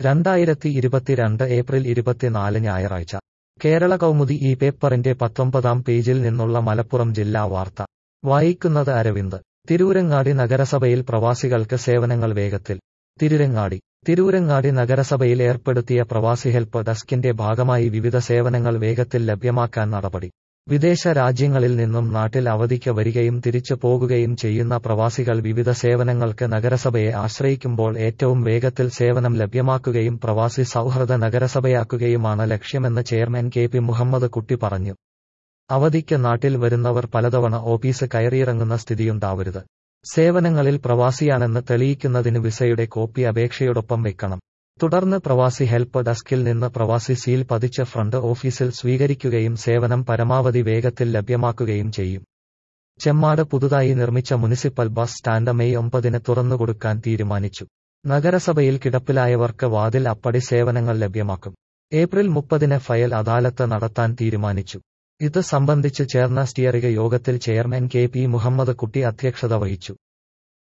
രണ്ടായിരത്തി ഇരുപത്തിരണ്ട് ഏപ്രിൽ ഇരുപത്തിനാല് ഞായറാഴ്ച കേരള കൗമുദി ഈ പേപ്പറിന്റെ പത്തൊമ്പതാം പേജിൽ നിന്നുള്ള മലപ്പുറം ജില്ലാ വാർത്ത വായിക്കുന്നത് അരവിന്ദ് തിരൂരങ്ങാടി നഗരസഭയിൽ പ്രവാസികൾക്ക് സേവനങ്ങൾ വേഗത്തിൽ തിരുരങ്ങാടി തിരൂരങ്ങാടി നഗരസഭയിൽ ഏർപ്പെടുത്തിയ പ്രവാസി ഹെൽപ്പ് ഡെസ്കിന്റെ ഭാഗമായി വിവിധ സേവനങ്ങൾ വേഗത്തിൽ ലഭ്യമാക്കാൻ നടപടി വിദേശ രാജ്യങ്ങളിൽ നിന്നും നാട്ടിൽ അവധിക്ക് വരികയും തിരിച്ചു പോകുകയും ചെയ്യുന്ന പ്രവാസികൾ വിവിധ സേവനങ്ങൾക്ക് നഗരസഭയെ ആശ്രയിക്കുമ്പോൾ ഏറ്റവും വേഗത്തിൽ സേവനം ലഭ്യമാക്കുകയും പ്രവാസി സൗഹൃദ നഗരസഭയാക്കുകയുമാണ് ലക്ഷ്യമെന്ന് ചെയർമാൻ കെ പി മുഹമ്മദ് കുട്ടി പറഞ്ഞു അവധിക്ക് നാട്ടിൽ വരുന്നവർ പലതവണ ഓഫീസ് കയറിയിറങ്ങുന്ന സ്ഥിതിയുണ്ടാവരുത് സേവനങ്ങളിൽ പ്രവാസിയാണെന്ന് തെളിയിക്കുന്നതിന് വിസയുടെ കോപ്പി അപേക്ഷയോടൊപ്പം വെക്കണം തുടർന്ന് പ്രവാസി ഹെൽപ്പ് ഡെസ്കിൽ നിന്ന് പ്രവാസി സീൽ പതിച്ച് ഫ്രണ്ട് ഓഫീസിൽ സ്വീകരിക്കുകയും സേവനം പരമാവധി വേഗത്തിൽ ലഭ്യമാക്കുകയും ചെയ്യും ചെമ്മാട് പുതുതായി നിർമ്മിച്ച മുനിസിപ്പൽ ബസ് സ്റ്റാൻഡ് മെയ് ഒമ്പതിന് തുറന്നുകൊടുക്കാൻ തീരുമാനിച്ചു നഗരസഭയിൽ കിടപ്പിലായവർക്ക് വാതിൽ അപ്പടി സേവനങ്ങൾ ലഭ്യമാക്കും ഏപ്രിൽ മുപ്പതിന് ഫയൽ അദാലത്ത് നടത്താൻ തീരുമാനിച്ചു ഇത് സംബന്ധിച്ച് ചേർന്ന സ്റ്റിയറിംഗ് യോഗത്തിൽ ചെയർമാൻ കെ പി മുഹമ്മദ് കുട്ടി അധ്യക്ഷത വഹിച്ചു